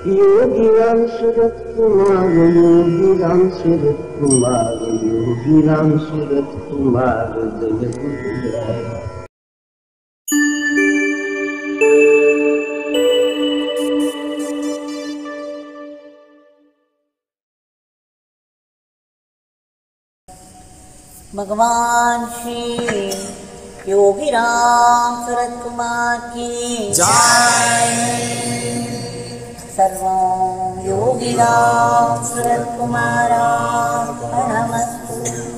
योगी राम सूरत कुमार योगी राम सूरत कुमार योगी राम सूरत कुमार जय गुरुराय भगवान श्री योगी राम सूरत कुमार की सर्वं योगी राम सूरत कुमारार्पणमस्तु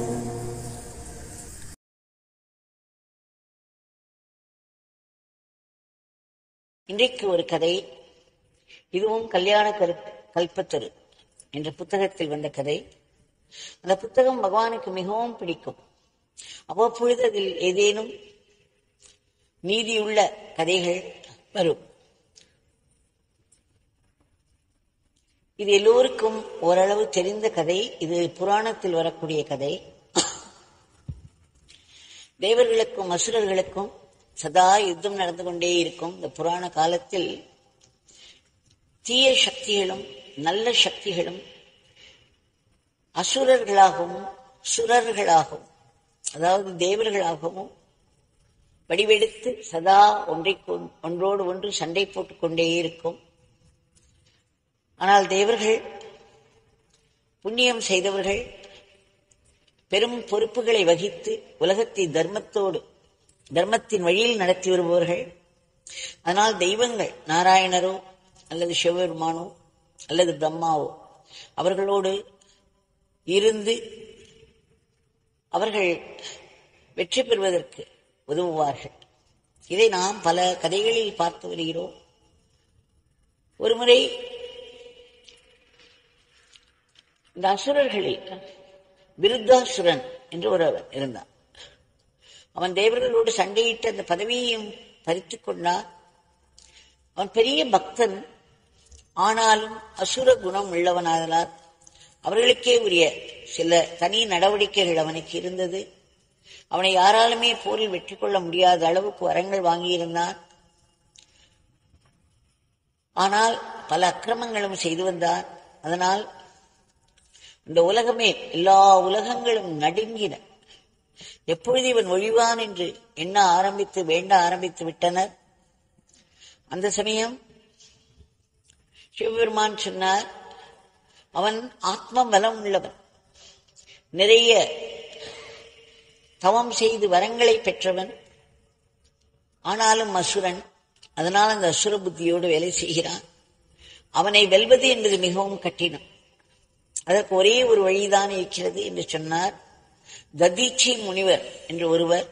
இன்றைக்கு ஒரு கதை இதுவும் கல்யாண கரு கல்பத்தரு என்ற புத்தகத்தில் வந்த கதை அந்த புத்தகம் பகவானுக்கு மிகவும் பிடிக்கும் அவ்வப்பொழுது அதில் ஏதேனும் நீதியுள்ள கதைகள் வரும் இது எல்லோருக்கும் ஓரளவு தெரிந்த கதை இது புராணத்தில் வரக்கூடிய கதை தேவர்களுக்கும் அசுரர்களுக்கும் சதா யுத்தம் நடந்து கொண்டே இருக்கும் இந்த புராண காலத்தில் தீய சக்திகளும் நல்ல சக்திகளும் அசுரர்களாகவும் சுரர்களாகவும் அதாவது தேவர்களாகவும் வடிவெடுத்து சதா ஒன்றை கொண்- ஒன்றோடு ஒன்று சண்டை போட்டுக் கொண்டே இருக்கும் ஆனால் தேவர்கள் புண்ணியம் செய்தவர்கள் பெரும் பொறுப்புகளை வகித்து உலகத்தை தர்மத்தோடு தர்மத்தின் வழியில் நடத்தி வருபவர்கள் அதனால் தெய்வங்கள் நாராயணரோ அல்லது சிவபெருமானோ அல்லது பிரம்மாவோ அவர்களோடு இருந்து அவர்கள் வெற்றி பெறுவதற்கு உதவுவார்கள் இதை நாம் பல கதைகளில் பார்த்து வருகிறோம் ஒருமுறை இந்த அசுரர்களில் விருத்தாசுரன் என்று ஒருவன் இருந்தான் அவன் தேவர்களோடு சண்டையிட்டு அந்த பதவியையும் பறித்துக் கொண்டான் அவன் பெரிய பக்தன் ஆனாலும் அசுர குணம் உள்ளவனாதலால் அவர்களுக்கே உரிய சில தனி நடவடிக்கைகள் அவனுக்கு இருந்தது அவனை யாராலுமே போரில் வெற்றி கொள்ள முடியாத அளவுக்கு வரங்கள் வாங்கியிருந்தான் ஆனால் பல அக்கிரமங்களும் செய்து வந்தான் அதனால் இந்த உலகமே எல்லா உலகங்களும் நடுங்கின எப்பொழுது இவன் ஒழிவான் என்று எண்ண ஆரம்பித்து வேண்ட ஆரம்பித்து விட்டனர் அந்த சமயம் சிவபெருமான் சொன்னார் அவன் ஆத்ம பலம் உள்ளவன் நிறைய தவம் செய்து வரங்களை பெற்றவன் ஆனாலும் அசுரன் அதனால் அந்த அசுர புத்தியோடு வேலை செய்கிறான் அவனை வெல்வது என்பது மிகவும் கடினம் அதற்கு ஒரே ஒரு வழிதான் இருக்கிறது என்று சொன்னார் ததீச்சி முனிவர் என்று ஒருவர்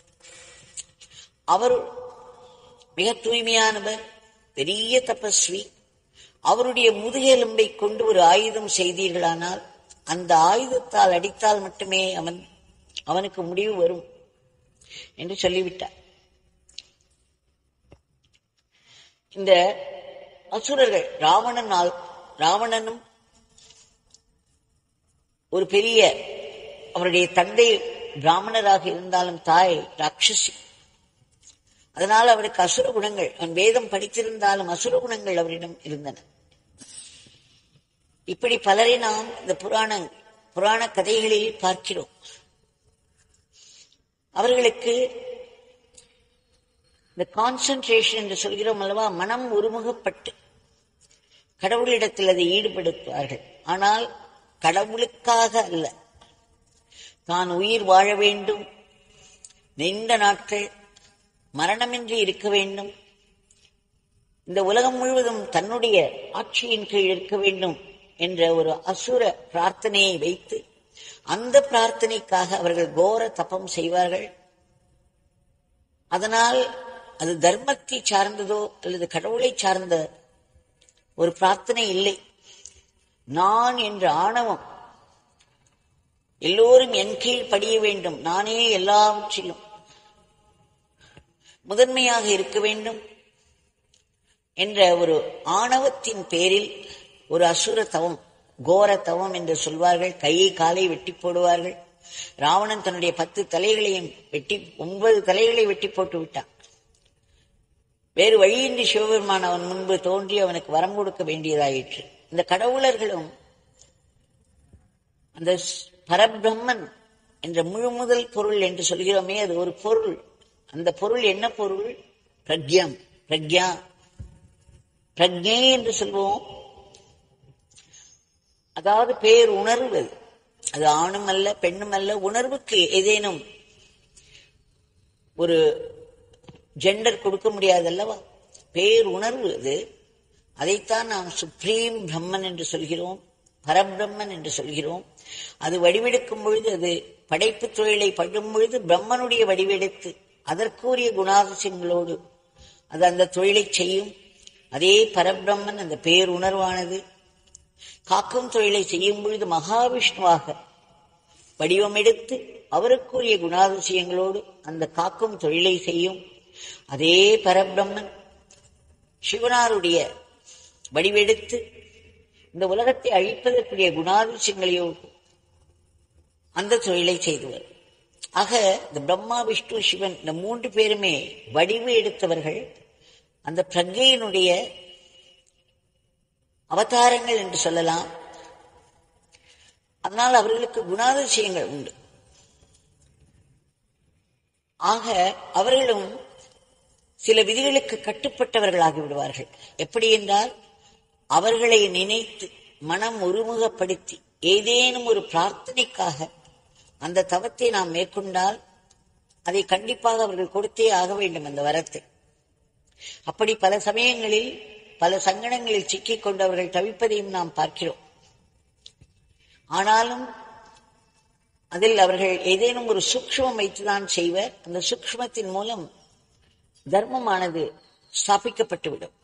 அவர் மிக தூய்மையானவர் பெரிய தபஸ்வி அவருடைய முதுகெலும்பை கொண்டு ஒரு ஆயுதம் செய்தீர்களானால் அந்த ஆயுதத்தால் அடித்தால் மட்டுமே அவன் அவனுக்கு முடிவு வரும் என்று சொல்லிவிட்டார் இந்த அசுரர்கள் ராவணனால் ராவணனும் ஒரு பெரிய அவருடைய தந்தை பிராமணராக இருந்தாலும் தாய் ராட்சசி அதனால் அவருக்கு அசுர குணங்கள் அவன் வேதம் படித்திருந்தாலும் அசுர குணங்கள் அவரிடம் இருந்தன இப்படி பலரை நாம் இந்த புராண புராண கதைகளில் பார்க்கிறோம் அவர்களுக்கு இந்த கான்சன்ட்ரேஷன் என்று சொல்கிறோம் அல்லவா மனம் ஒருமுகப்பட்டு கடவுளிடத்தில் அதை ஈடுபடுத்துவார்கள் ஆனால் கடவுளுக்காக அல்ல தான் உயிர் வாழ வேண்டும் நீண்ட நாட்கள் மரணமின்றி இருக்க வேண்டும் இந்த உலகம் முழுவதும் தன்னுடைய ஆட்சியின் கீழ் இருக்க வேண்டும் என்ற ஒரு அசுர பிரார்த்தனையை வைத்து அந்த பிரார்த்தனைக்காக அவர்கள் கோர தபம் செய்வார்கள் அதனால் அது தர்மத்தை சார்ந்ததோ அல்லது கடவுளை சார்ந்த ஒரு பிரார்த்தனை இல்லை நான் என்ற ஆணவம் எல்லோரும் என் கீழ் படிய வேண்டும் நானே எல்லாவற்றிலும் முதன்மையாக இருக்க வேண்டும் என்ற ஒரு ஆணவத்தின் பேரில் ஒரு அசுர தவம் கோர தவம் என்று சொல்வார்கள் கையை காலை வெட்டி போடுவார்கள் ராவணன் தன்னுடைய பத்து தலைகளையும் வெட்டி ஒன்பது தலைகளை வெட்டி போட்டு விட்டான் வேறு வழியின்றி சிவபெருமான் அவன் முன்பு தோன்றி அவனுக்கு வரம் கொடுக்க வேண்டியதாயிற்று இந்த கடவுளர்களும் அந்த ஸ்- பரபிரம்மன் என்ற முழு முதல் பொருள் என்று சொல்கிறோமே அது ஒரு பொருள் அந்த பொருள் என்ன பொருள் பிரக்யம் பிரக்யா பிரக்ஞை என்று சொல்வோம் அதாவது பேர் உணர்வு அது. அது ஆணும் அல்ல பெண்ணும் அல்ல உணர்வுக்கு ஏதேனும் ஒரு ஜெண்டர் கொடுக்க முடியாது அல்லவா பேர் உணர்வு அது அதைத்தான் நாம் சுப்ரீம் பிரம்மன் என்று சொல்கிறோம் பரபிரம்மன் என்று சொல்கிறோம் அது வடிவெடுக்கும் பொழுது அது படைப்பு தொழிலை படும் பொழுது பிரம்மனுடைய வடிவெடுத்து அதற்குரிய குணாதிசயங்களோடு அது அந்த தொழிலை செய்யும் அதே பரபிரம்மன் அந்த பேருணர்வானது காக்கும் தொழிலை செய்யும் பொழுது மகாவிஷ்ணுவாக வடிவமெடுத்து அவருக்குரிய குணாதிசயங்களோடு அந்த காக்கும் தொழிலை செய்யும் அதே பரபிரம்மன் சிவனாருடைய வடிவெடுத்து இந்த உலகத்தை அழிப்பதற்குரிய குணாதிசயங்களையோடு அந்த தொழிலை செய்தவர் ஆக இந்த பிரம்மா விஷ்ணு சிவன் இந்த மூன்று பேருமே வடிவு எடுத்தவர்கள் அந்த பிரஜையினுடைய அவதாரங்கள் என்று சொல்லலாம் அதனால் அவர்களுக்கு குணாதிசயங்கள் உண்டு ஆக அவர்களும் சில விதிகளுக்கு கட்டுப்பட்டவர்களாகி விடுவார்கள் எப்படி என்றால் அவர்களை நினைத்து மனம் ஒருமுகப்படுத்தி ஏதேனும் ஒரு பிரார்த்தனைக்காக அந்த தவத்தை நாம் மேற்கொண்டால் அதை கண்டிப்பாக அவர்கள் கொடுத்தே ஆக வேண்டும் அந்த வரத்தை அப்படி பல சமயங்களில் பல சங்கடங்களில் சிக்கிக் கொண்டவர்கள் தவிப்பதையும் நாம் பார்க்கிறோம் ஆனாலும் அதில் அவர்கள் ஏதேனும் ஒரு சூக்ஷ்மம் வைத்துதான் செய்வர் அந்த சூக்ஷ்மத்தின் மூலம் தர்மமானது ஸ்தாபிக்கப்பட்டுவிடும்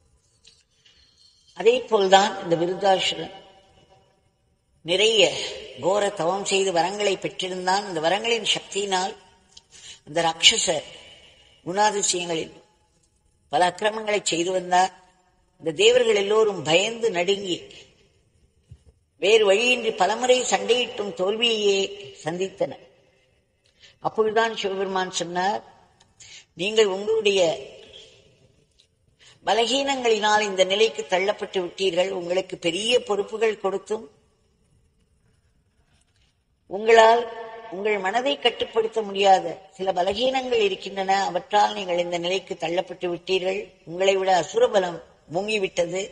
அதே போல்தான் இந்த விருத்தாசுரன் நிறைய கோர தவம் செய்து வரங்களை பெற்றிருந்தான் இந்த வரங்களின் சக்தியினால் இந்த ராட்சச குணாதிசயங்களில் பல அக்கிரமங்களை செய்து வந்தார் இந்த தேவர்கள் எல்லோரும் பயந்து நடுங்கி வேறு வழியின்றி பலமுறை சண்டையிட்டும் தோல்வியையே சந்தித்தனர் அப்பொழுதுதான் சிவபெருமான் சொன்னார் நீங்கள் உங்களுடைய பலகீனங்களினால் இந்த நிலைக்கு தள்ளப்பட்டு விட்டீர்கள் உங்களுக்கு பெரிய பொறுப்புகள் கொடுத்தும் உங்களால் உங்கள் மனதை கட்டுப்படுத்த முடியாத சில பலகீனங்கள் இருக்கின்றன அவற்றால் நீங்கள் இந்த நிலைக்கு தள்ளப்பட்டு விட்டீர்கள் உங்களை விட அசுரபலம் மூங்கிவிட்டது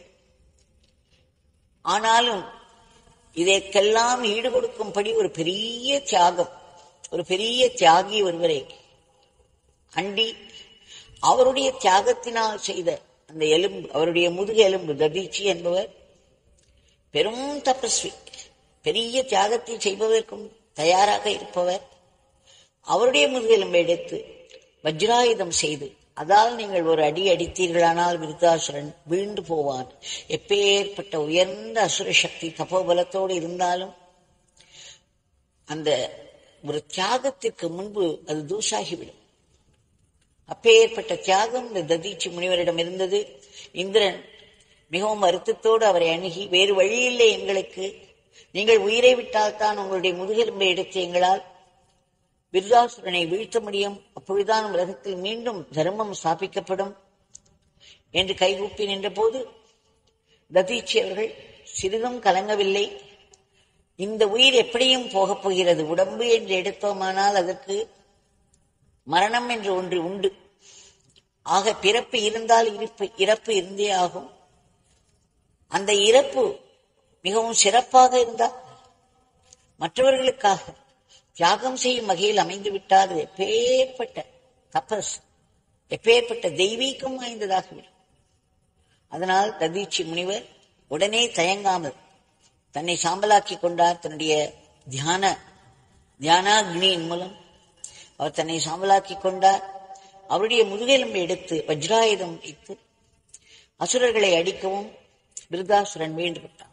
ஆனாலும் இதற்கெல்லாம் ஈடு கொடுக்கும்படி ஒரு பெரிய தியாகம் ஒரு பெரிய தியாகி ஒருவரை அண்டி அவருடைய தியாகத்தினால் செய்த அந்த எலும்பு அவருடைய முதுகு எலும்பு ததீச்சி என்பவர் பெரும் தபஸ்வி பெரிய தியாகத்தை செய்பதற்கும் தயாராக இருப்பவர் அவருடைய முதுகெலும்பை எடுத்து வஜ்ராயுதம் செய்து அதால் நீங்கள் ஒரு அடி அடித்தீர்களானால் விருத்தாசுரன் வீழ்ந்து போவான் எப்பேற்பட்ட உயர்ந்த அசுர சக்தி தபோபலத்தோடு இருந்தாலும் அந்த ஒரு தியாகத்திற்கு முன்பு அது தூசாகிவிடும் அப்பேற்பட்ட தியாகம் இந்த ததீச்சி முனிவரிடம் இருந்தது இந்திரன் மிகவும் வருத்தத்தோடு அவரை அணுகி வேறு வழியில்லை எங்களுக்கு நீங்கள் உயிரை விட்டால்தான் உங்களுடைய முதுகெலும்பை எடுத்து எங்களால் விருதாசுரனை வீழ்த்த முடியும் அப்பொழுதுதான் உலகத்தில் மீண்டும் தர்மம் ஸ்தாபிக்கப்படும் என்று கைகூப்பி நின்றபோது ததீச்சி அவர்கள் சிறிதும் கலங்கவில்லை இந்த உயிர் எப்படியும் போகப் போகிறது உடம்பு என்று எடுத்தோமானால் அதற்கு மரணம் என்று ஒன்று உண்டு ஆக பிறப்பு இருந்தால் இருப்பு இறப்பு இருந்தே ஆகும் அந்த இறப்பு மிகவும் சிறப்பாக இருந்தால் மற்றவர்களுக்காக தியாகம் செய்யும் வகையில் அமைந்து விட்டால் அது எப்பேற்பட்ட தபஸ் எப்பேற்பட்ட தெய்வீகம் வாய்ந்ததாகிவிடும் அதனால் ததீச்சி முனிவர் உடனே தயங்காமல் தன்னை சாம்பலாக்கி கொண்டார் தன்னுடைய தியான தியானாக்னியின் மூலம் அவர் தன்னை சாம்பலாக்கி கொண்டார் அவருடைய முதுகெலும்பை எடுத்து வஜ்ராயுதம் வைத்து அசுரர்களை அடிக்கவும் விருதாசுரன் மீண்டு விட்டான்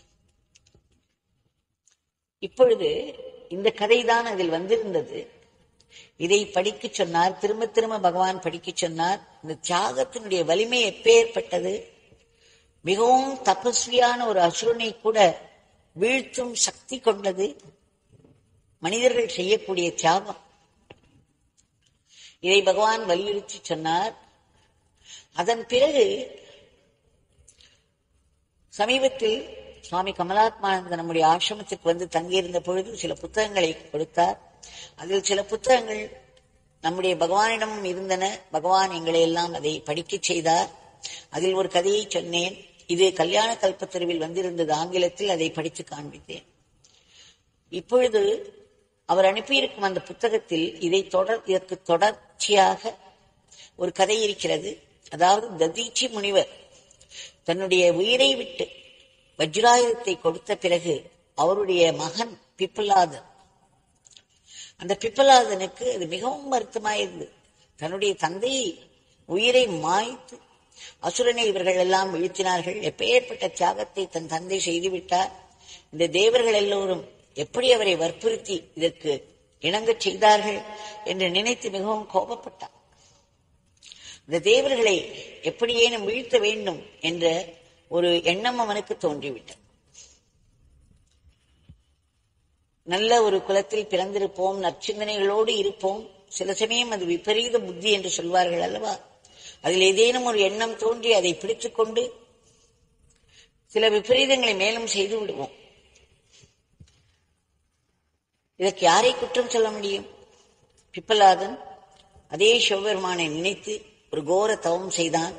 இப்பொழுது இந்த கதைதான் அதில் வந்திருந்தது இதை படிக்கச் சொன்னார் திரும்ப திரும்ப பகவான் படிக்கச் சொன்னார் இந்த தியாகத்தினுடைய வலிமை எப்பேற்பட்டது மிகவும் தபஸ்வியான ஒரு அசுரனை கூட வீழ்த்தும் சக்தி கொண்டது மனிதர்கள் செய்யக்கூடிய தியாகம் இதை பகவான் வலியுறுத்தி சொன்னார் அதன் பிறகு சமீபத்தில் சுவாமி கமலாத்மானந்த நம்முடைய ஆசிரமத்துக்கு வந்து தங்கியிருந்த பொழுது சில புத்தகங்களை கொடுத்தார் அதில் சில புத்தகங்கள் நம்முடைய பகவானிடம் இருந்தன பகவான் எங்களை எல்லாம் அதை படிக்கச் செய்தார் அதில் ஒரு கதையை சொன்னேன் இது கல்யாண கல்பத்தருவில் வந்திருந்தது ஆங்கிலத்தில் அதை படித்து காண்பித்தேன் இப்பொழுது அவர் அனுப்பியிருக்கும் அந்த புத்தகத்தில் இதை தொடர் இதற்கு தொடர்ச்சியாக ஒரு கதை இருக்கிறது அதாவது ததீச்சி முனிவர் தன்னுடைய உயிரை விட்டு வஜ்ராயுதத்தை கொடுத்த பிறகு அவருடைய மகன் பிப்பலாதன் அந்த பிப்பலாதனுக்கு அது மிகவும் வருத்தமாயிருந்தது தன்னுடைய தந்தையை உயிரை மாய்த்து அசுரனை இவர்கள் எல்லாம் வீழ்த்தினார்கள் எப்பேற்பட்ட தியாகத்தை தன் தந்தை செய்துவிட்டார் இந்த தேவர்கள் எல்லோரும் எப்படி அவரை வற்புறுத்தி இதற்கு இணங்கச் செய்தார்கள் என்று நினைத்து மிகவும் கோபப்பட்டார் இந்த தேவர்களை எப்படியேனும் வீழ்த்த வேண்டும் என்ற ஒரு எண்ணம் அவனுக்கு தோன்றிவிட்டது நல்ல ஒரு குலத்தில் பிறந்திருப்போம் நற்சிந்தனைகளோடு இருப்போம் சில சமயம் அது விபரீத புத்தி என்று சொல்வார்கள் அல்லவா அதில் ஏதேனும் ஒரு எண்ணம் தோன்றி அதை பிடித்துக் கொண்டு சில விபரீதங்களை மேலும் செய்து விடுவோம் இதற்கு யாரை குற்றம் சொல்ல முடியும் பிப்பலாதன் அதே சிவபெருமானை நினைத்து ஒரு கோர தவம் செய்தான்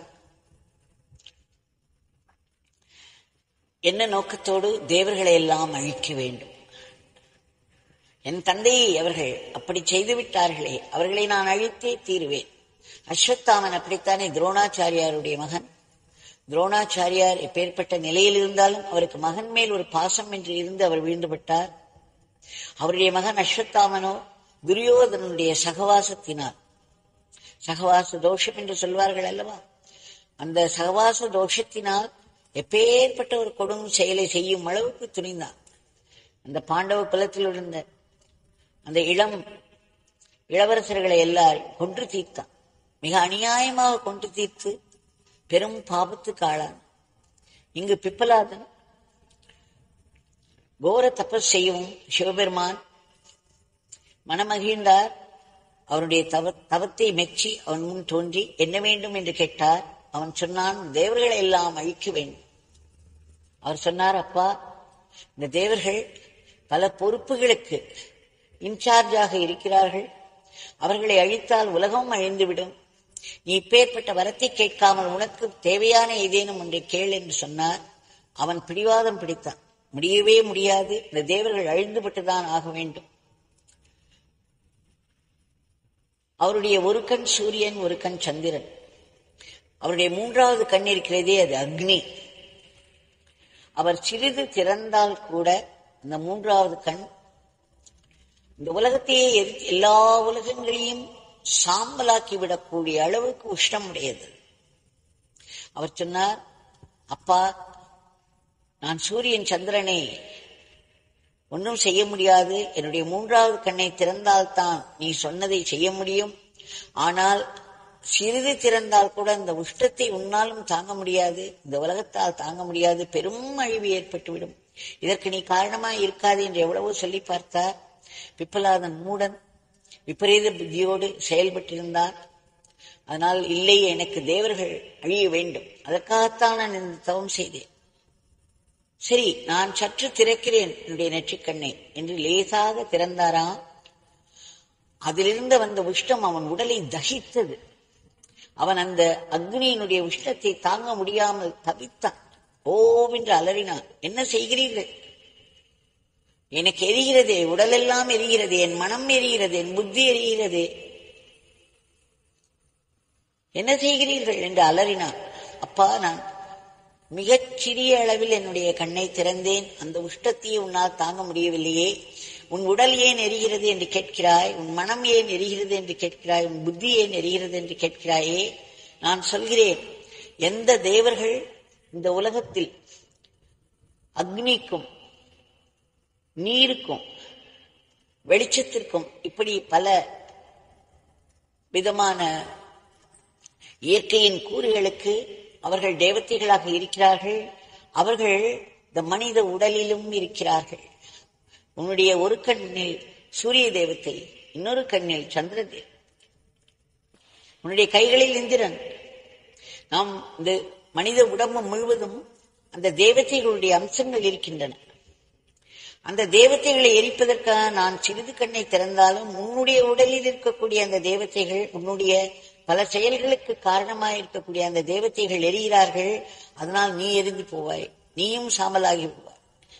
என்ன நோக்கத்தோடு தேவர்களை எல்லாம் அழிக்க வேண்டும் என் தந்தையை அவர்கள் அப்படி செய்து விட்டார்களே அவர்களை நான் அழித்தே தீருவேன் அஸ்வத்தாமன் அப்படித்தானே துரோணாச்சாரியாருடைய மகன் துரோணாச்சாரியார் எப்பேற்பட்ட நிலையில் இருந்தாலும் அவருக்கு மகன் மேல் ஒரு பாசம் என்று இருந்து அவர் வீழ்ந்துவிட்டார் அவருடைய மகன் அஸ்வத்தாமனோ துரியோதனனுடைய சகவாசத்தினார் சகவாச தோஷம் என்று சொல்வார்கள் அல்லவா அந்த சகவாச தோஷத்தினால் எப்பேற்பட்ட ஒரு கொடும் செயலை செய்யும் அளவுக்கு துணிந்தான் அந்த பாண்டவ குலத்தில் இருந்த அந்த இளம் இளவரசர்களை எல்லாரும் கொன்று தீர்த்தான் மிக அநியாயமாக கொன்று தீர்த்து பெரும் பாபத்துக்கு ஆளான் இங்கு பிப்பலாதன் கோர தபஸ் செய்யவும் சிவபெருமான் மனமகிழ்ந்தார் அவருடைய தவ தவத்தை மெச்சி அவன் முன் தோன்றி என்ன வேண்டும் என்று கேட்டார் அவன் சொன்னான் தேவர்களை எல்லாம் அழிக்க வேண்டும் அவர் சொன்னார் அப்பா இந்த தேவர்கள் பல பொறுப்புகளுக்கு இன்சார்ஜாக இருக்கிறார்கள் அவர்களை அழித்தால் உலகம் அழிந்துவிடும் நீ இப்பேற்பட்ட வரத்தை கேட்காமல் உனக்கு தேவையான ஏதேனும் ஒன்றை கேள் என்று சொன்னார் அவன் பிடிவாதம் பிடித்தான் முடியவே முடியாது இந்த தேவர்கள் அழிந்துபட்டுதான் ஆக வேண்டும் அவருடைய ஒரு கண் சூரியன் ஒரு கண் சந்திரன் அவருடைய மூன்றாவது கண் இருக்கிறதே அது அக்னி அவர் சிறிது திறந்தால் கூட அந்த மூன்றாவது கண் இந்த உலகத்தையே எரி- எல்லா உலகங்களையும் சாம்பலாக்கி விடக்கூடிய அளவுக்கு உஷ்ணம் உடையது அவர் சொன்னார் அப்பா நான் சூரியன் சந்திரனை ஒன்றும் செய்ய முடியாது என்னுடைய மூன்றாவது கண்ணை திறந்தால்தான் நீ சொன்னதை செய்ய முடியும் ஆனால் சிறிது திறந்தால் கூட இந்த உஷ்டத்தை உன்னாலும் தாங்க முடியாது இந்த உலகத்தால் தாங்க முடியாது பெரும் அழிவு ஏற்பட்டுவிடும் இதற்கு நீ காரணமாய் இருக்காது என்று எவ்வளவோ சொல்லி பார்த்தார் பிப்பலாதன் மூடன் விபரீத புத்தியோடு செயல்பட்டிருந்தார் அதனால் இல்லை எனக்கு தேவர்கள் அழிய வேண்டும் அதற்காகத்தான் நான் இந்த தவம் செய்தேன் சரி நான் சற்று திறக்கிறேன் என்னுடைய நெற்றிக்கண்ணை என்று லேசாக திறந்தாராம் அதிலிருந்து வந்த உஷ்டம் அவன் உடலை தகித்தது அவன் அந்த அக்னியினுடைய உஷ்ணத்தை தாங்க முடியாமல் தவித்தான் ஓவென்று அலறினான் என்ன செய்கிறீர்கள் எனக்கு எரிகிறதே உடலெல்லாம் எரிகிறது என் மனம் எரிகிறது என் புத்தி எரிகிறது என்ன செய்கிறீர்கள் என்று அலறினான் அப்பா நான் மிகச் சிறிய அளவில் என்னுடைய கண்ணை திறந்தேன் அந்த உஷ்டத்தையே உன்னால் தாங்க முடியவில்லையே உன் உடல் ஏன் எரிகிறது என்று கேட்கிறாய் உன் மனம் ஏன் எரிகிறது என்று கேட்கிறாய் உன் புத்தி ஏன் எரிகிறது என்று கேட்கிறாயே நான் சொல்கிறேன் எந்த தேவர்கள் இந்த உலகத்தில் அக்னிக்கும் நீருக்கும் வெளிச்சத்திற்கும் இப்படி பல விதமான இயற்கையின் கூறுகளுக்கு அவர்கள் தேவதைகளாக இருக்கிறார்கள் அவர்கள் இந்த மனித உடலிலும் இருக்கிறார்கள் உன்னுடைய ஒரு கண்ணில் சூரிய தேவத்தை இன்னொரு கண்ணில் சந்திர தேவ உன்னுடைய கைகளில் இந்திரன் நாம் இந்த மனித உடம்பு முழுவதும் அந்த தேவதைகளுடைய அம்சங்கள் இருக்கின்றன அந்த தேவதைகளை எரிப்பதற்காக நான் சிறிது கண்ணை திறந்தாலும் உன்னுடைய உடலில் இருக்கக்கூடிய அந்த தேவதைகள் உன்னுடைய பல செயல்களுக்கு காரணமாக இருக்கக்கூடிய அந்த தேவதைகள் எரிகிறார்கள் அதனால் நீ எரிந்து போவாய் நீயும் சாம்பலாகி விடுவாய்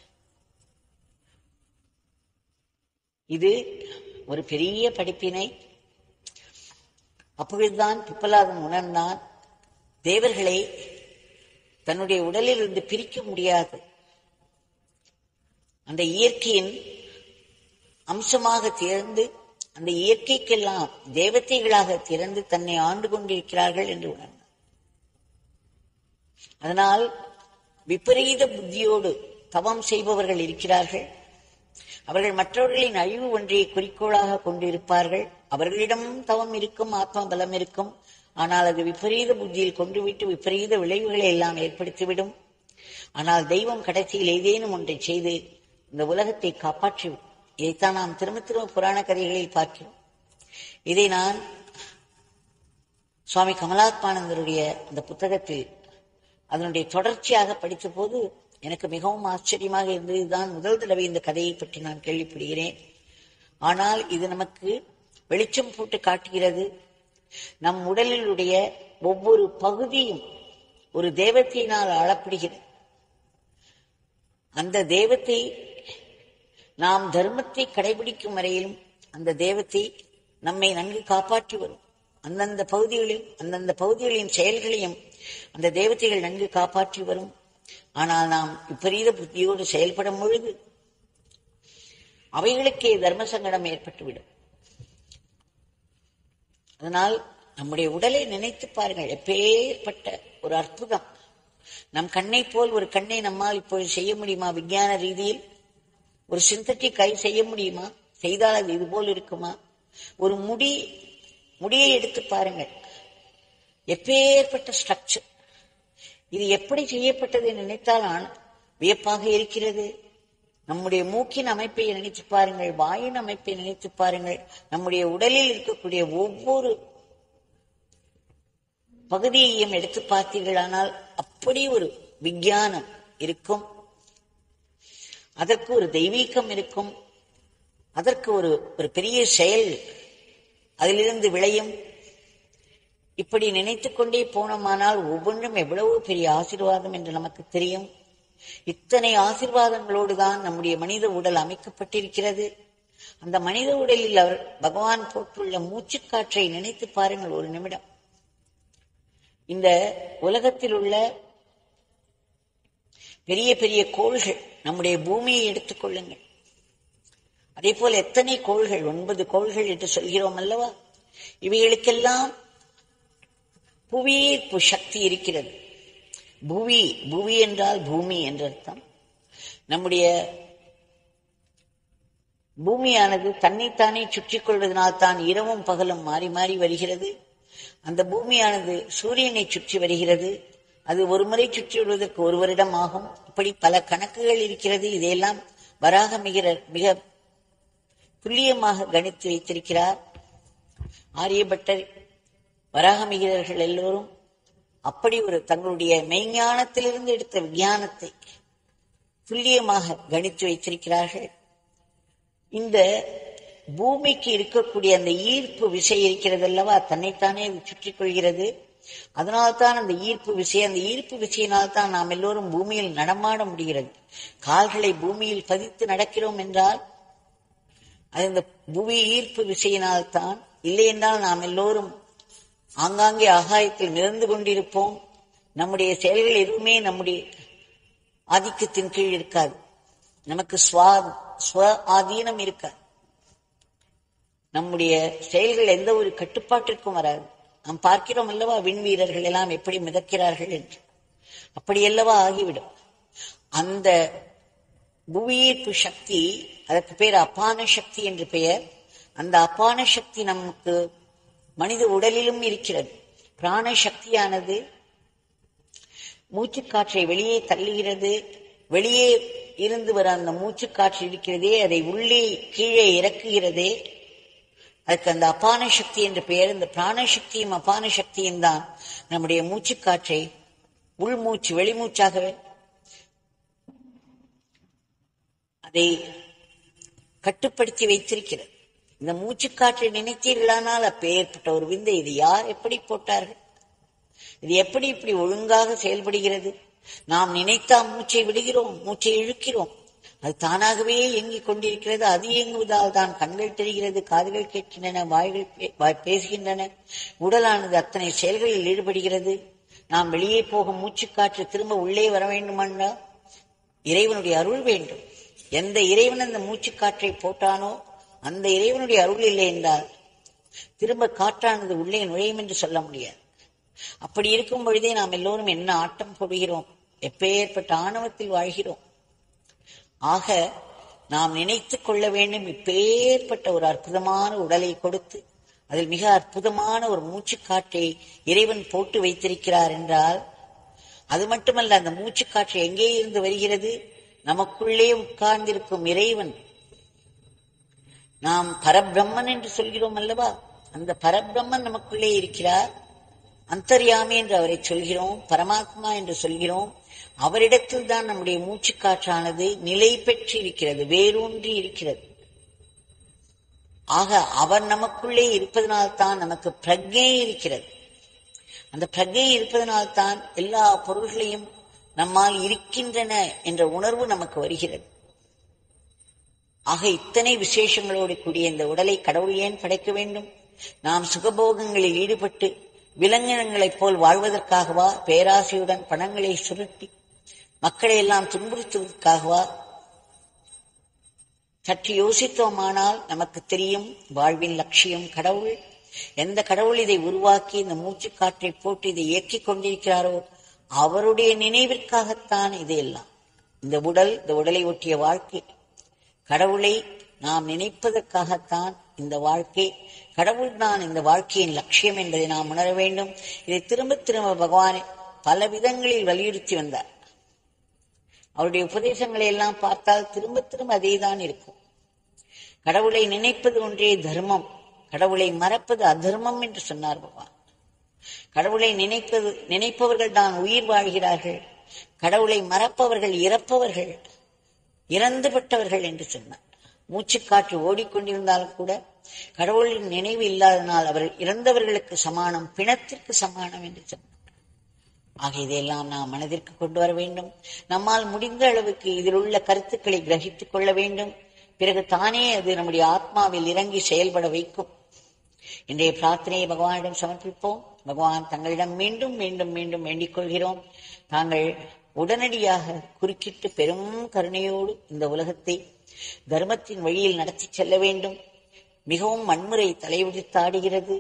இது ஒரு பெரிய படிப்பினை அப்பொழுதுதான் பிப்பலாதன் உணர்ந்தான் தேவர்களை தன்னுடைய உடலில் இருந்து பிரிக்க முடியாது அந்த இயற்கையின் அம்சமாக திறந்து அந்த இயற்கைக்கெல்லாம் தேவதைகளாக திறந்து தன்னை ஆண்டு கொண்டிருக்கிறார்கள் என்று உணர்ந்தார் அதனால் விபரீத புத்தியோடு தவம் செய்பவர்கள் இருக்கிறார்கள் அவர்கள் மற்றவர்களின் அழிவு ஒன்றை குறிக்கோளாக கொண்டிருப்பார்கள் அவர்களிடமும் தவம் இருக்கும் ஆத்ம பலம் இருக்கும் ஆனால் அது விபரீத புத்தியில் கொண்டு விட்டு விபரீத விளைவுகளை எல்லாம் ஏற்படுத்திவிடும் ஆனால் தெய்வம் கடைசியில் ஏதேனும் ஒன்றை செய்து இந்த உலகத்தை காப்பாற்றிவிடும் இதைத்தான் நாம் திரும்ப திரும்ப புராண கதைகளில் பார்க்கிறோம் இதை நான் சுவாமி கமலாத்மானந்தருடைய அந்த புத்தகத்தில் அதனுடைய தொடர்ச்சியாக படித்த போது எனக்கு மிகவும் ஆச்சரியமாக இருந்தது இதுதான் முதல் தடவை இந்த கதையை பற்றி நான் கேள்விப்படுகிறேன் ஆனால் இது நமக்கு வெளிச்சம் போட்டு காட்டுகிறது நம் உடலிலுடைய ஒவ்வொரு பகுதியும் ஒரு தேவத்தையினால் ஆளப்படுகிறது அந்த தேவத்தை நாம் தர்மத்தை கடைபிடிக்கும் வரையிலும் அந்த தேவத்தை நம்மை நன்கு காப்பாற்றி வரும் அந்தந்த பகுதிகளில் அந்தந்த பகுதிகளின் செயல்களையும் அந்த தேவதைகள் நன்கு காப்பாற்றி வரும் ஆனால் நாம் விபரீத புத்தியோடு செயல்படும் பொழுது அவைகளுக்கே தர்ம சங்கடம் ஏற்பட்டுவிடும் அதனால் நம்முடைய உடலை நினைத்து பாருங்கள் எப்பேற்பட்ட ஒரு அற்புதம் நம் கண்ணை போல் ஒரு கண்ணை நம்மால் இப்பொழுது செய்ய முடியுமா விஞ்ஞான ரீதியில் ஒரு சிந்தட்டிக் கை செய்ய முடியுமா செய்தால் அது இது போல் இருக்குமா ஒரு முடி முடியை எடுத்து பாருங்கள் எப்பேற்பட்ட ஸ்ட்ரக்சர் இது எப்படி செய்யப்பட்டது நினைத்தால் ஆன- வியப்பாக இருக்கிறது நம்முடைய மூக்கின் அமைப்பை நினைத்து பாருங்கள் வாயின் அமைப்பை நினைத்து பாருங்கள் நம்முடைய உடலில் இருக்கக்கூடிய ஒவ்வொரு பகுதியையும் எடுத்து பார்த்தீர்களானால் அப்படி ஒரு விஞ்ஞானம் இருக்கும் அதற்கு ஒரு தெய்வீகம் இருக்கும் அதற்கு ஒரு ஒரு பெரிய செயல் அதிலிருந்து விளையும் இப்படி நினைத்துக் கொண்டே போனோமானால் ஒவ்வொன்றும் எவ்வளவு பெரிய ஆசீர்வாதம் என்று நமக்கு தெரியும் இத்தனை ஆசீர்வாதங்களோடு தான் நம்முடைய மனித உடல் அமைக்கப்பட்டிருக்கிறது அந்த மனித உடலில் அவர் பகவான் போட்டுள்ள மூச்சுக்காற்றை நினைத்து பாருங்கள் ஒரு நிமிடம் இந்த உலகத்தில் உள்ள பெரிய பெரிய கோள்கள் நம்முடைய பூமியை எடுத்துக் கொள்ளுங்கள் அதே போல எத்தனை கோள்கள் ஒன்பது கோள்கள் என்று சொல்கிறோம் அல்லவா இவைகளுக்கெல்லாம் புவியீர்ப்பு சக்தி இருக்கிறது புவி புவி என்றால் பூமி என்ற அர்த்தம் நம்முடைய பூமியானது தன்னைத்தானே சுற்றிக் கொள்வதனால் தான் இரவும் பகலும் மாறி மாறி வருகிறது அந்த பூமியானது சூரியனை சுற்றி வருகிறது அது ஒரு முறை சுற்றி வருவதற்கு ஒரு வருடம் ஆகும் இப்படி பல கணக்குகள் இருக்கிறது இதையெல்லாம் வராக மிக மிக துல்லியமாக கணித்து வைத்திருக்கிறார் ஆரியபட்டர் வராகமிகிறர்கள் எல்லோரும் அப்படி ஒரு தங்களுடைய மெய்ஞானத்திலிருந்து எடுத்த விஞ்ஞானத்தை துல்லியமாக கணித்து வைத்திருக்கிறார்கள் இந்த பூமிக்கு இருக்கக்கூடிய அந்த ஈர்ப்பு விசை இருக்கிறது அல்லவா தன்னைத்தானே அது சுற்றிக் கொள்கிறது அதனால்தான் அந்த ஈர்ப்பு விசை அந்த ஈர்ப்பு விசையினால் தான் நாம் எல்லோரும் பூமியில் நடமாட முடிகிறது கால்களை பூமியில் பதித்து நடக்கிறோம் என்றால் அது இந்த புவி ஈர்ப்பு விசையினால் தான் இல்லை என்றால் நாம் எல்லோரும் ஆங்காங்கே ஆகாயத்தில் மிதந்து கொண்டிருப்போம் நம்முடைய செயல்கள் எதுவுமே நம்முடைய ஆதிக்கத்தின் கீழ் இருக்காது நமக்கு ஸ்வா ஸ்வ ஆதீனம் இருக்காது நம்முடைய செயல்கள் எந்த ஒரு கட்டுப்பாட்டிற்கும் வராது நாம் பார்க்கிறோம் அல்லவா விண் வீரர்கள் எல்லாம் எப்படி மிதக்கிறார்கள் என்று அப்படி அல்லவா ஆகிவிடும் அந்த புவியீர்ப்பு சக்தி அதற்கு பேர் அப்பான சக்தி என்று பெயர் அந்த அப்பான சக்தி நமக்கு மனித உடலிலும் இருக்கிறது பிராண சக்தியானது மூச்சுக்காற்றை வெளியே தள்ளுகிறது வெளியே இருந்து வர அந்த மூச்சுக்காற்று இருக்கிறதே அதை உள்ளே கீழே இறக்குகிறதே அதுக்கு அந்த அபான சக்தி என்ற பெயர் இந்த பிராண சக்தியும் அபான சக்தியும் தான் நம்முடைய மூச்சுக்காற்றை உள்மூச்சு வெளிமூச்சாக அதை கட்டுப்படுத்தி வைத்திருக்கிறது இந்த மூச்சுக்காற்றை நினைத்தீர்களானால் அப்பேற்பட்ட ஒரு விந்தை இது யார் எப்படி போட்டார்கள் இது எப்படி இப்படி ஒழுங்காக செயல்படுகிறது நாம் நினைத்தா மூச்சை விடுகிறோம் மூச்சை இழுக்கிறோம் அது தானாகவே இயங்கிக் கொண்டிருக்கிறது அது இயங்குவதால் தான் கண்கள் தெரிகிறது காதுகள் கேட்கின்றன வாய்கள் பே- வாய் பேசுகின்றன உடலானது அத்தனை செயல்களில் ஈடுபடுகிறது நாம் வெளியே போகும் மூச்சுக்காற்று திரும்ப உள்ளே வர வேண்டுமானால் இறைவனுடைய அருள் வேண்டும் எந்த இறைவன் அந்த மூச்சுக்காற்றை போட்டானோ அந்த இறைவனுடைய அருள் இல்லை என்றால் திரும்ப காற்றானது உள்ளே நுழையும் என்று சொல்ல முடியாது அப்படி இருக்கும் பொழுதே நாம் எல்லோரும் என்ன ஆட்டம் போடுகிறோம் எப்பேற்பட்ட ஆணவத்தில் வாழ்கிறோம் ஆக நாம் நினைத்துக் கொள்ள வேண்டும் இப்பேற்பட்ட ஒரு அற்புதமான உடலை கொடுத்து அதில் மிக அற்புதமான ஒரு மூச்சுக்காற்றை இறைவன் போட்டு வைத்திருக்கிறார் என்றால் அது மட்டுமல்ல அந்த மூச்சுக்காற்று எங்கே இருந்து வருகிறது நமக்குள்ளே உட்கார்ந்திருக்கும் இறைவன் நாம் பரபிரம்மன் என்று சொல்கிறோம் அல்லவா அந்த பரபிரம்மன் நமக்குள்ளே இருக்கிறார் அந்தர்யாமி என்று அவரை சொல்கிறோம் பரமாத்மா என்று சொல்கிறோம் அவரிடத்தில் தான் நம்முடைய மூச்சுக்காற்றானது நிலை பெற்று இருக்கிறது வேரூன்றி இருக்கிறது ஆக அவர் நமக்குள்ளே இருப்பதனால்தான் நமக்கு பிரஜை இருக்கிறது அந்த பிரஜை இருப்பதனால்தான் எல்லா பொருள்களையும் நம்மால் இருக்கின்றன என்ற உணர்வு நமக்கு வருகிறது ஆக இத்தனை விசேஷங்களோடு கூடிய இந்த உடலை கடவுள் ஏன் படைக்க வேண்டும் நாம் சுகபோகங்களில் ஈடுபட்டு விலங்கினங்களைப் போல் வாழ்வதற்காகவா பேராசையுடன் பணங்களை சுருட்டி மக்களை எல்லாம் துன்புறுத்துவதற்காகவா சற்று யோசித்தோமானால் நமக்கு தெரியும் வாழ்வின் லட்சியம் கடவுள் எந்த கடவுள் இதை உருவாக்கி இந்த மூச்சுக்காற்றை போட்டு இதை இயக்கிக் கொண்டிருக்கிறாரோ அவருடைய நினைவிற்காகத்தான் இது எல்லாம் இந்த உடல் இந்த உடலை ஒட்டிய வாழ்க்கை கடவுளை நாம் நினைப்பதற்காகத்தான் இந்த வாழ்க்கை கடவுள் தான் இந்த வாழ்க்கையின் லட்சியம் என்பதை நாம் உணர வேண்டும் இதை திரும்ப திரும்ப பகவான் பல விதங்களில் வலியுறுத்தி வந்தார் அவருடைய உபதேசங்களை எல்லாம் பார்த்தால் திரும்ப திரும்ப அதேதான் இருக்கும் கடவுளை நினைப்பது ஒன்றே தர்மம் கடவுளை மறப்பது அதர்மம் என்று சொன்னார் பகவான் கடவுளை நினைப்பது நினைப்பவர்கள் தான் உயிர் வாழ்கிறார்கள் கடவுளை மறப்பவர்கள் இறப்பவர்கள் இறந்துபட்டவர்கள் என்று சொன்னார் மூச்சுக்காற்று ஓடிக்கொண்டிருந்தாலும் கூட கடவுளின் நினைவு இல்லாதனால் அவர் இறந்தவர்களுக்கு சமானம் பிணத்திற்கு சமானம் என்று சொன்னார் ஆக இதையெல்லாம் நாம் மனதிற்கு கொண்டு வர வேண்டும் நம்மால் முடிந்த அளவுக்கு இதில் உள்ள கருத்துக்களை கிரகித்துக் கொள்ள வேண்டும் பிறகு தானே அது நம்முடைய ஆத்மாவில் இறங்கி செயல்பட வைக்கும் இன்றைய பிரார்த்தனையை பகவானிடம் சமர்ப்பிப்போம் பகவான் தங்களிடம் மீண்டும் மீண்டும் மீண்டும் வேண்டிக் கொள்கிறோம் தாங்கள் உடனடியாக குறுக்கிட்டு பெரும் கருணையோடு இந்த உலகத்தை தர்மத்தின் வழியில் நடத்தி செல்ல வேண்டும் மிகவும் வன்முறை தலைவிரித்தாடுகிறது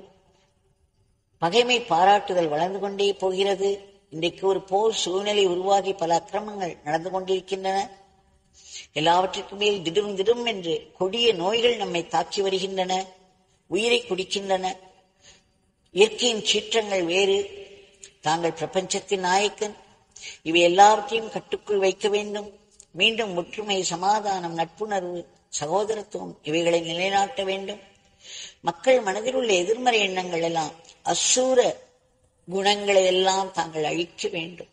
பகைமை பாராட்டுதல் வளர்ந்து கொண்டே போகிறது இன்றைக்கு ஒரு போர் சூழ்நிலை உருவாகி பல அக்கிரமங்கள் நடந்து கொண்டிருக்கின்றன எல்லாவற்றிற்கும் மேல் திடும் திடும் என்று கொடிய நோய்கள் நம்மை தாக்கி வருகின்றன உயிரை குடிக்கின்றன இயற்கையின் சீற்றங்கள் வேறு தாங்கள் பிரபஞ்சத்தின் நாயக்கன் இவை எல்லாவற்றையும் கட்டுக்குள் வைக்க வேண்டும் மீண்டும் ஒற்றுமை சமாதானம் நட்புணர்வு சகோதரத்துவம் இவைகளை நிலைநாட்ட வேண்டும் மக்கள் மனதில் உள்ள எதிர்மறை எண்ணங்கள் எல்லாம் அசூர குணங்களை எல்லாம் தாங்கள் அழிக்க வேண்டும்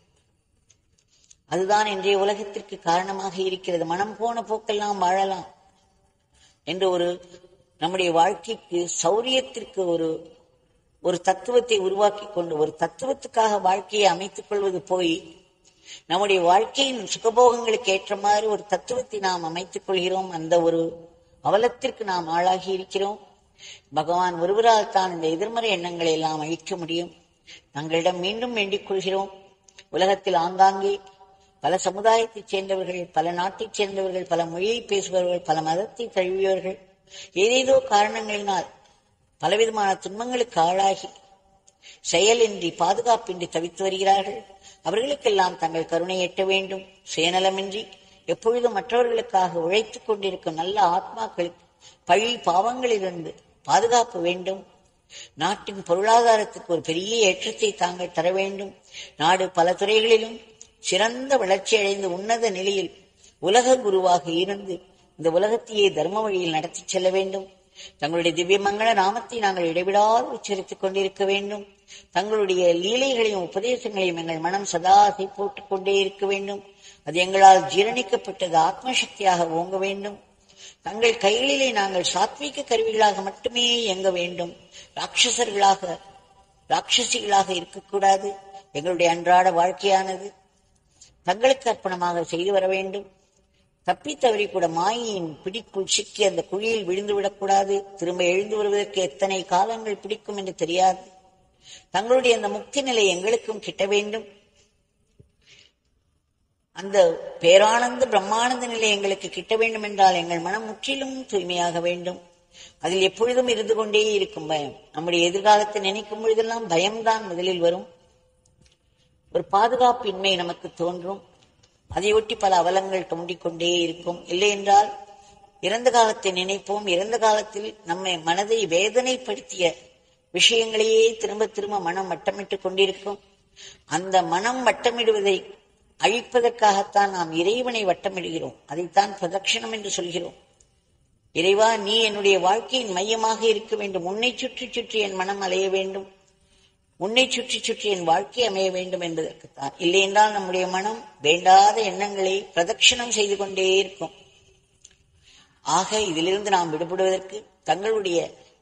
அதுதான் இன்றைய உலகத்திற்கு காரணமாக இருக்கிறது மனம் போன போக்கெல்லாம் வாழலாம் என்று ஒரு நம்முடைய வாழ்க்கைக்கு சௌரியத்திற்கு ஒரு ஒரு தத்துவத்தை உருவாக்கி கொண்டு ஒரு தத்துவத்துக்காக வாழ்க்கையை அமைத்துக் கொள்வது போய் நம்முடைய வாழ்க்கையின் சுகபோகங்களுக்கு ஏற்ற மாதிரி ஒரு தத்துவத்தை நாம் அமைத்துக் கொள்கிறோம் அந்த ஒரு அவலத்திற்கு நாம் ஆளாகி இருக்கிறோம் பகவான் ஒருவரால் தான் இந்த எதிர்மறை எண்ணங்களை எல்லாம் அழிக்க முடியும் தங்களிடம் மீண்டும் வேண்டிக் கொள்கிறோம் உலகத்தில் ஆங்காங்கே பல சமுதாயத்தைச் சேர்ந்தவர்கள் பல நாட்டைச் சேர்ந்தவர்கள் பல மொழியை பேசுபவர்கள் பல மதத்தை தழுவியவர்கள் ஏதேதோ காரணங்களினால் பலவிதமான துன்பங்களுக்கு ஆளாகி செயலின்றி பாதுகாப்பின்றி தவித்து வருகிறார்கள் அவர்களுக்கெல்லாம் தங்கள் கருணை எட்ட வேண்டும் சுயநலமின்றி எப்பொழுதும் மற்றவர்களுக்காக உழைத்துக் கொண்டிருக்கும் நல்ல ஆத்மாக்களுக்கு பழி பாவங்களிலிருந்து பாதுகாப்பு வேண்டும் நாட்டின் பொருளாதாரத்துக்கு ஒரு பெரிய ஏற்றத்தை தாங்கள் தர வேண்டும் நாடு பல துறைகளிலும் சிறந்த வளர்ச்சி அடைந்து உன்னத நிலையில் உலக குருவாக இருந்து இந்த உலகத்தையே தர்ம வழியில் நடத்தி செல்ல வேண்டும் தங்களுடைய திவ்யமங்கள நாமத்தை நாங்கள் இடைவிடாது உச்சரித்துக் கொண்டிருக்க வேண்டும் தங்களுடைய லீலைகளையும் உபதேசங்களையும் எங்கள் மனம் சதா அசை போட்டுக் கொண்டே இருக்க வேண்டும் அது எங்களால் ஜீரணிக்கப்பட்டது ஆத்மசக்தியாக ஓங்க வேண்டும் தங்கள் கைகளிலே நாங்கள் சாத்வீக கருவிகளாக மட்டுமே இயங்க வேண்டும் ராட்சசர்களாக ராட்சசிகளாக இருக்கக்கூடாது எங்களுடைய அன்றாட வாழ்க்கையானது தங்களுக்கு அர்ப்பணமாக செய்து வர வேண்டும் தப்பி தவறி கூட மாயின் பிடிக்குள் சிக்கி அந்த குழியில் விழுந்து விடக்கூடாது திரும்ப எழுந்து வருவதற்கு எத்தனை காலங்கள் பிடிக்கும் என்று தெரியாது தங்களுடைய அந்த முக்தி நிலை எங்களுக்கும் கிட்ட வேண்டும் அந்த பேரானந்த பிரம்மானந்த நிலை எங்களுக்கு கிட்ட வேண்டும் என்றால் எங்கள் மனம் முற்றிலும் தூய்மையாக வேண்டும் அதில் எப்பொழுதும் இருந்து கொண்டே இருக்கும் பயம் நம்முடைய எதிர்காலத்தை நினைக்கும் பொழுதெல்லாம் பயம்தான் முதலில் வரும் ஒரு பாதுகாப்பின்மை நமக்கு தோன்றும் அதையொட்டி பல அவலங்கள் தோண்டிக்கொண்டே இருக்கும் இல்லை என்றால் இறந்த காலத்தை நினைப்போம் இறந்த காலத்தில் நம்மை மனதை வேதனைப்படுத்திய விஷயங்களையே திரும்ப திரும்ப மனம் வட்டமிட்டுக் கொண்டிருக்கும் அந்த மனம் வட்டமிடுவதை அழிப்பதற்காகத்தான் நாம் இறைவனை வட்டமிடுகிறோம் அதைத்தான் பிரதட்சணம் என்று சொல்கிறோம் இறைவா நீ என்னுடைய வாழ்க்கையின் மையமாக இருக்க வேண்டும் உன்னை சுற்றி சுற்றி என் மனம் அலைய வேண்டும் உன்னை சுற்றி சுற்றி என் வாழ்க்கை அமைய வேண்டும் என்பதற்குத்தான் இல்லை என்றால் நம்முடைய மனம் வேண்டாத எண்ணங்களை பிரதட்சணம் செய்து கொண்டே இருக்கும் ஆக இதிலிருந்து நாம் விடுபடுவதற்கு தங்களுடைய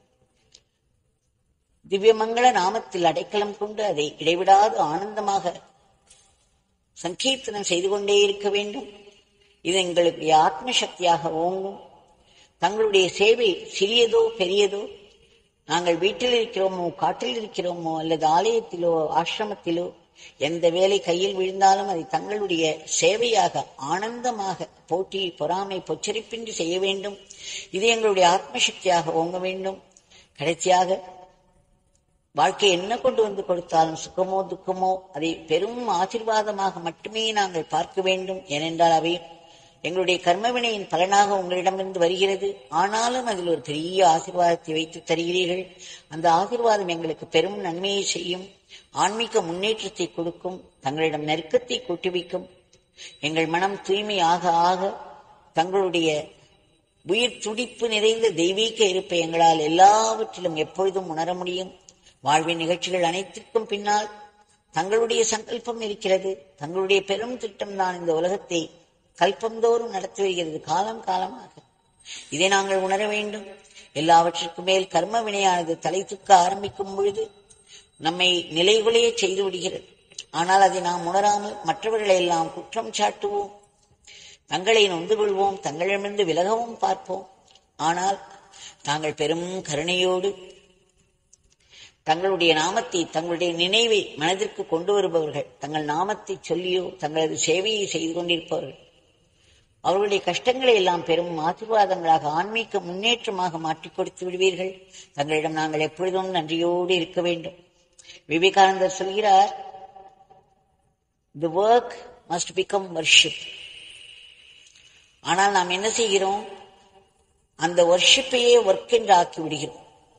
திவ்யமங்கள நாமத்தில் அடைக்கலம் கொண்டு அதை இடைவிடாது ஆனந்தமாக சங்கீர்த்தனம் செய்து கொண்டே இருக்க வேண்டும் இது எங்களுடைய ஆத்ம சக்தியாக ஓங்கும் தங்களுடைய சேவை சிறியதோ பெரியதோ நாங்கள் வீட்டில் இருக்கிறோமோ காட்டில் இருக்கிறோமோ அல்லது ஆலயத்திலோ ஆசிரமத்திலோ எந்த வேலை கையில் விழுந்தாலும் அதை தங்களுடைய சேவையாக ஆனந்தமாக போட்டி பொறாமை பொச்சரிப்பின்றி செய்ய வேண்டும் இது எங்களுடைய ஆத்மசக்தியாக ஓங்க வேண்டும் கடைசியாக வாழ்க்கை என்ன கொண்டு வந்து கொடுத்தாலும் சுகமோ துக்கமோ அதை பெரும் ஆசிர்வாதமாக மட்டுமே நாங்கள் பார்க்க வேண்டும் ஏனென்றால் அவை எங்களுடைய கர்மவினையின் பலனாக உங்களிடமிருந்து வருகிறது ஆனாலும் அதில் ஒரு பெரிய ஆசீர்வாதத்தை வைத்து தருகிறீர்கள் அந்த ஆசீர்வாதம் எங்களுக்கு பெரும் நன்மையை செய்யும் ஆன்மீக முன்னேற்றத்தை கொடுக்கும் தங்களிடம் நெருக்கத்தை கூட்டி வைக்கும் எங்கள் மனம் தூய்மை ஆக ஆக தங்களுடைய உயிர் துடிப்பு நிறைந்த தெய்வீக இருப்பை எங்களால் எல்லாவற்றிலும் எப்பொழுதும் உணர முடியும் வாழ்வின் நிகழ்ச்சிகள் அனைத்திற்கும் பின்னால் தங்களுடைய சங்கல்பம் இருக்கிறது தங்களுடைய பெரும் திட்டம் தான் இந்த உலகத்தை கல்பந்தோறும் நடத்தி வருகிறது காலம் காலமாக இதை நாங்கள் உணர வேண்டும் எல்லாவற்றிற்கும் மேல் கர்ம வினையானது தலை தூக்க ஆரம்பிக்கும் பொழுது நம்மை நிலைகுலைய செய்து விடுகிறது ஆனால் அதை நாம் உணராமல் மற்றவர்களை எல்லாம் குற்றம் சாட்டுவோம் தங்களை நொந்து கொள்வோம் தங்களிடமிருந்து விலகவும் பார்ப்போம் ஆனால் தாங்கள் பெரும் கருணையோடு தங்களுடைய நாமத்தை தங்களுடைய நினைவை மனதிற்கு கொண்டு வருபவர்கள் தங்கள் நாமத்தை சொல்லியோ தங்களது சேவையை செய்து கொண்டிருப்பவர்கள் அவர்களுடைய கஷ்டங்களை எல்லாம் பெரும் ஆசீர்வாதங்களாக ஆன்மீக முன்னேற்றமாக மாற்றிக் கொடுத்து விடுவீர்கள் தங்களிடம் நாங்கள் எப்பொழுதும் நன்றியோடு இருக்க வேண்டும் விவேகானந்தர் சொல்கிறார் the work must become worship ஆனால் நாம் என்ன செய்கிறோம் அந்த வர்ஷிப்பையே ஒர்க் என்று ஆக்கி விடுகிறோம்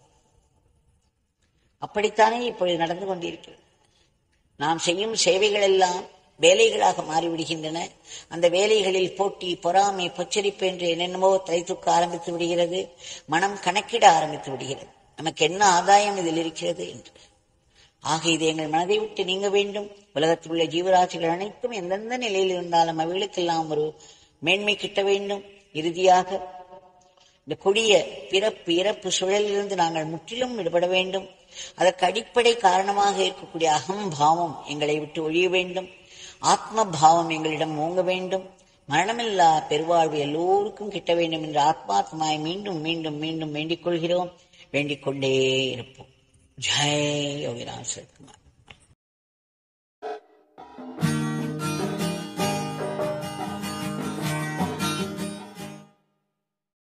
அப்படித்தானே இப்பொழுது நடந்து கொண்டிருக்கிறது நாம் செய்யும் சேவைகள் எல்லாம் வேலைகளாக மாறிவிடுகின்றன அந்த வேலைகளில் போட்டி பொறாமை பொச்சரிப்பு என்று என்னென்னமோ தலை தூக்க ஆரம்பித்து விடுகிறது மனம் கணக்கிட ஆரம்பித்து விடுகிறது நமக்கு என்ன ஆதாயம் இதில் இருக்கிறது என்று ஆக இது எங்கள் மனதை விட்டு நீங்க வேண்டும் உலகத்தில் உள்ள ஜீவராசிகள் அனைத்தும் எந்தெந்த நிலையில் இருந்தாலும் அவைகளுக்கெல்லாம் ஒரு மேன்மை கிட்ட வேண்டும் இறுதியாக இந்த கொடிய பிறப்பு இறப்பு சுழலிலிருந்து நாங்கள் முற்றிலும் விடுபட வேண்டும் அதற்கு அடிப்படை காரணமாக இருக்கக்கூடிய அகம்பாவம் எங்களை விட்டு ஒழிய வேண்டும் ஆத்ம பாவம் எங்களிடம் ஓங்க வேண்டும் மரணமில்லா பெருவாழ்வு எல்லோருக்கும் கிட்ட வேண்டும் என்று ஆத்மாத்மாய் மீண்டும் மீண்டும் மீண்டும் வேண்டிக் கொள்கிறோம் வேண்டிக் கொண்டே இருப்போம் ஜெய் யோகிராஜ் குமார்